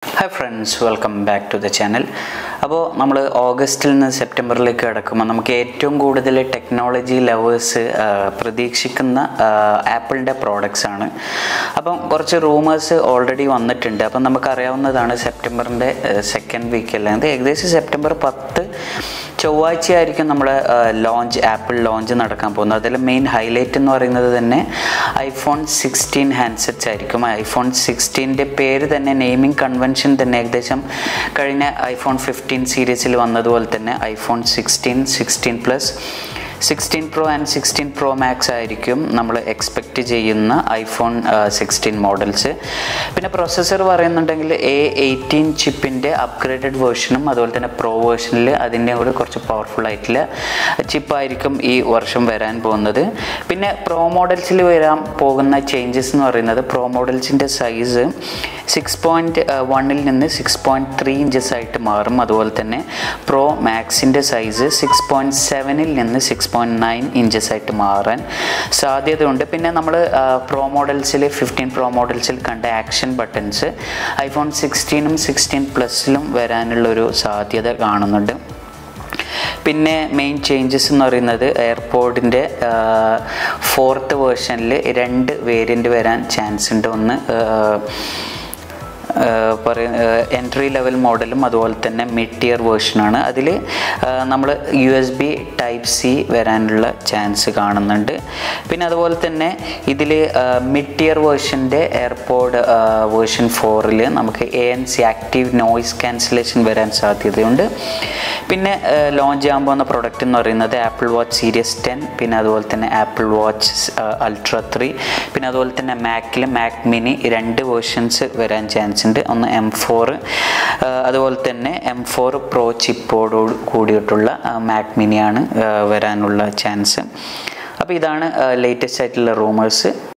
hi friends welcome back to the channel അപ്പോൾ നമ്മൾ ഓഗസ്റ്റിൽ നിന്ന് സെപ്റ്റംബറിലേക്ക് കിടക്കുമ്പോൾ നമുക്ക് ഏറ്റവും കൂടുതൽ ടെക്നോളജി ലവേഴ്സ് പ്രതീക്ഷിക്കുന്ന ആപ്പിളിൻ്റെ പ്രോഡക്റ്റ്സ് ആണ് അപ്പം കുറച്ച് റൂമേഴ്സ് ഓൾറെഡി വന്നിട്ടുണ്ട് അപ്പം നമുക്കറിയാവുന്നതാണ് സെപ്റ്റംബറിൻ്റെ സെക്കൻഡ് വീക്ക് അല്ലെങ്കിൽ ഏകദേശം സെപ്റ്റംബർ പത്ത് ചൊവ്വാഴ്ചയായിരിക്കും നമ്മുടെ ലോഞ്ച് ആപ്പിൾ ലോഞ്ച് നടക്കാൻ പോകുന്നത് അതിൽ മെയിൻ ഹൈലൈറ്റ് എന്ന് പറയുന്നത് തന്നെ ഐഫോൺ സിക്സ്റ്റീൻ ഹാൻഡ്സെറ്റ്സ് ആയിരിക്കും ഐഫോൺ സിക്സ്റ്റീൻ്റെ പേര് തന്നെ നെയിമിംഗ് കൺവെൻഷൻ തന്നെ ഏകദേശം കഴിഞ്ഞ ഐഫോൺ ഫിഫ്റ്റീൻ സീരീസിൽ വന്നതുപോലെ തന്നെ iPhone sixteen sixteen plus sixteen pro and sixteen pro max ആയിരിക്കും നമ്മൾ എക്സ്പെക്റ്റ് ചെയ്യുന്ന ഐഫോൺ സിക്സ്റ്റീൻ മോഡൽസ് പിന്നെ പ്രൊസസ്സർ പറയുന്നുണ്ടെങ്കിൽ എ എയ്റ്റീൻ ചിപ്പിൻ്റെ അപ്ഗ്രേഡഡ് വേർഷനും അതുപോലെ തന്നെ പ്രോ വേർഷനിൽ അതിൻ്റെ കൂടെ കുറച്ച് പവർഫുൾ ആയിട്ടുള്ള ചിപ്പായിരിക്കും ഈ വർഷം വരാൻ പോകുന്നത് പിന്നെ പ്രോ മോഡൽസിൽ വരാൻ പോകുന്ന ചേഞ്ചസ് എന്ന് പറയുന്നത് പ്രോ മോഡൽസിൻ്റെ സൈസ് സിക്സ് പോയിൻറ്റ് വണ്ണിൽ നിന്ന് സിക്സ് പോയിൻറ്റ് ത്രീ ഇഞ്ചസ് ആയിട്ട് മാറും അതുപോലെ തന്നെ പ്രോ മാക്സിൻ്റെ സൈസ് സിക്സ് പോയിൻറ്റ് സെവനിൽ നിന്ന് സിക്സ് പോയിൻറ്റ് നയൻ ഇഞ്ചസ് ആയിട്ട് മാറാൻ സാധ്യതയുണ്ട് പിന്നെ നമ്മൾ പ്രോ മോഡൽസിൽ ഫിഫ്റ്റീൻ പ്രോ മോഡൽസിൽ കണ്ട ആക്ഷൻ ബട്ടൺസ് ഐഫോൺ സിക്സ്റ്റീനും സിക്സ്റ്റീൻ പ്ലസിലും വരാനുള്ളൊരു സാധ്യത കാണുന്നുണ്ട് പിന്നെ മെയിൻ ചേഞ്ചസ് എന്ന് പറയുന്നത് എയർപോർട്ടിൻ്റെ ഫോർത്ത് വേർഷനിൽ രണ്ട് വേരിയൻ്റ് വരാൻ ചാൻസ് ഉണ്ട് ഒന്ന് പറയ എൻട്രി ലെവൽ മോഡലും അതുപോലെ തന്നെ മിഡ് ടിയർ വേർഷനാണ് അതിൽ നമ്മൾ U S B type C വരാനുള്ള ചാൻസ് കാണുന്നുണ്ട് പിന്നെ അതുപോലെ തന്നെ ഇതിൽ മിഡ് ടിയർ വേർഷൻ്റെ എയർപോഡ് വേർഷൻ ഫോറിൽ നമുക്ക് A N C active noise cancellation വരാൻ സാധ്യതയുണ്ട് പിന്നെ ലോഞ്ച് ചെയ്യാൻ പോകുന്ന പ്രൊഡക്റ്റ് എന്ന് പറയുന്നത് ആപ്പിൾ വാച്ച് സീരീസ് ടെൻ പിന്നെ അതുപോലെ തന്നെ ആപ്പിൾ വാച്ച് അൾട്ര ത്രീ പിന്നെ അതുപോലെ തന്നെ മാക്കിൽ മാക് മിനി രണ്ട് വേർഷൻസ് വരാൻ ചാൻസ് ഉണ്ട് ഒന്ന് എം ഫോർ അതുപോലെ തന്നെ എം ഫോർ പ്രോ ചിപ്പോട് കൂടിയിട്ടുള്ള മാക് മിനിയാണ് വരാനുള്ള ചാൻസ് അപ്പോൾ ഇതാണ് ലേറ്റസ്റ്റ് ആയിട്ടുള്ള റൂമേഴ്സ്